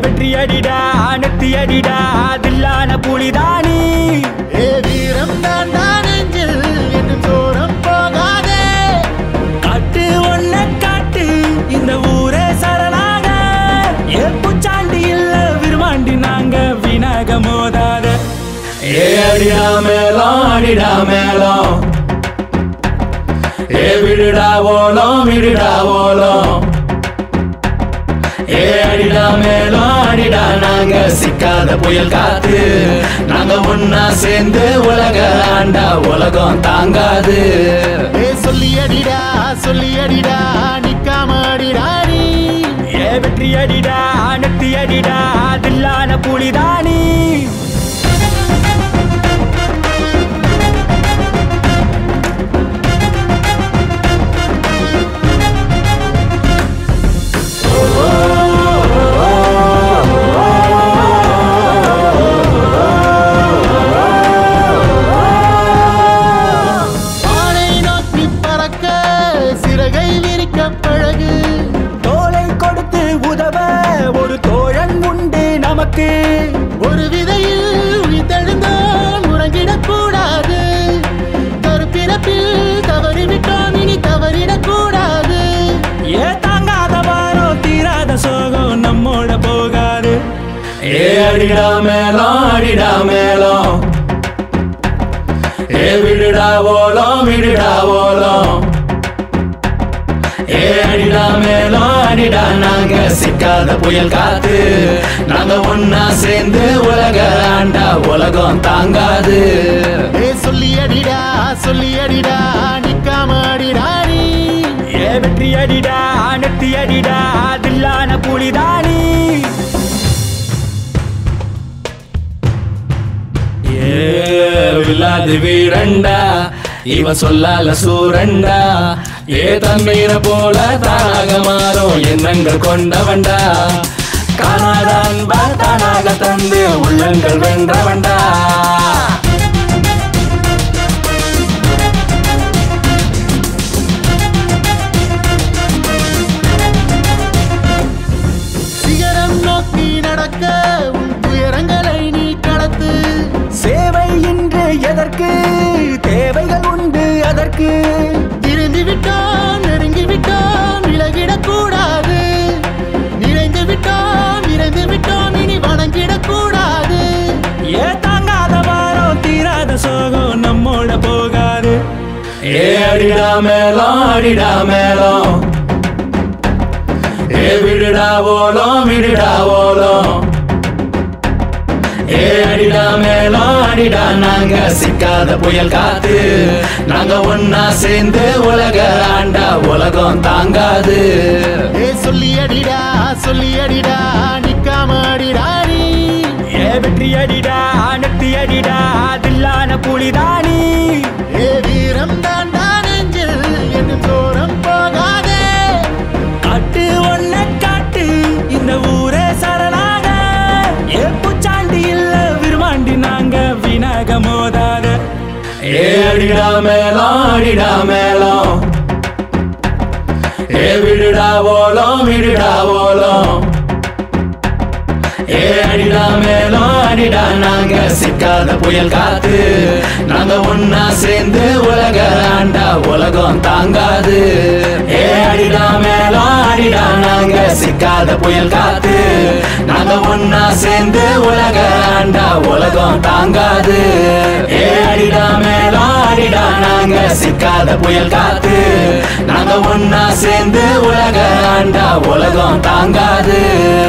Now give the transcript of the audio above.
வெற்றி அடிடா நெத்தி அடிடா தில்லான புலிதானி ஏ வீரம் தான் தான் நெஞ்சில் என்று தூரம் போகாதே காட்டு ஒன்ன காட்டு இந்த ஊரே சரணாக ஏ பூச்சாண்டி இல்ல விருமாண்டி நாங்க வினாக மோதாத ஏ அடிடா மேளம் அடிடா மேளம் ஏ விடுடா ஓலம் விடுடா ஓலம் ஏ அடிடா மேளம் அடிடா நாங்க சிக்காத புயல் காத்து நாங்க ஒன்னா சேர்ந்து உலக ஆண்டா உலகம் தாங்காது ஏ சொல்லி அடிடா சொல்லி அடிடா நிக்காம அடிடா நீ ஏ வெற்றி அடிடா நெத்தி அடிடா தில்லான புலிதானி ஆனை நோக்கி பறக்க சிறகை விரிக்க பழகு தோலை கொடுத்து உதவ ஒரு தோழன் உண்டு நமக்கு ஒரு விதையில் உயிர்த்தெழுந்தோம் உறங்கிடக் கூடாது கருப்பிறப்பில் தவறிவிட்டோம் இனி தவறிடக் கூடாது ஏ தாங்காத வாரம் தீராத சோகம் நம்மோட போகாது ஏ அடிடா மேளம் அடிடா மேளம் ஏ விடுடா ஓலம் விடுடா ஓலம் ஏ அடிடா மேளம் அடிடா நாங்க சிக்காத புயல் காத்து நாங்க ஒன்னா சேர்ந்து உலக ஆண்டா உலகம் தாங்காது ஏ சொல்லி அடிடா சொல்லி அடிடா நிக்காம அடிடா நீ ஏ வெற்றி அடிடா நெத்தி அடிடா தில்லான புலிதானி ஏ வில்லாது வீரண்டா இவன் சொல்லால சூரண்டா ஏ தன்மீன போல தானாக மாறும் எண்ணங்கள் கொண்டவன்டா காணாத அன்பா தானாக தந்து உள்ளங்கள் வென்றவன்டா சிகரம் நோக்கி நடக்க உன் துயரங்களை நீ கடத்து சேவை இன்று எதற்கு தேவைகள் உண்டு அதற்கு திரும்பி விட்டோம் நெருங்கி விட்டோம் விலகிடக் கூடாது நிறைந்து விட்டோம் இறைந்து விட்டோம் இனி வணங்கிடக் கூடாது ஏ தாங்காத வாரம் தீராத சோகம் நம்மோட போகாது ஏ அடிடா மேளம் அடிடா மேளம் ஏ விடுடா ஓலம் விடுடா ஓலம் ஏ அடிடா மேளம் அடிடா நாங்க சிக்காத புயல் காத்து நாங்க ஒன்னா சேர்ந்து உலக ஆண்டா உலகம் தாங்காது ஏ சொல்லி அடிடா சொல்லி அடிடா நிக்காம அடிடா நீ ஏ வெற்றி அடிடா நெத்தி அடிடா தில்லான புலிதானி ஏ வீரம் தான் தான் நெஞ்சில் என்று தூரம் போகாதே காட்டு ஒன்ன காட்டு இந்த ஊரே சரணாக ஏ பூச்சாண்டி இல்ல விருமாண்டி நாங்க வினாக மோதாத ஏ அடிடா மேளம் அடிடா மேளம் ஏ விடுடா ஓலம் விடுடா ஓலம் ஏ அடிடா மேளம் அடிடா நாங்க சிக்காத புயல் காத்து நாங்க ஒன்னா சேர்ந்து உலக ஆண்டா உலகம் தாங்காது ஏ அடிடா மேளம் அடிடா நாங்க சிக்காத புயல் காத்து நாங்க ஒன்னா சேர்ந்து உலக ஆண்டா உலகம் தாங்காது ஏ அடிடா மேளம் அடிடா நாங்க சிக்காத புயல் காத்து நாங்க ஒன்னா சேர்ந்து உலக ஆண்டா உலகம் தாங்காது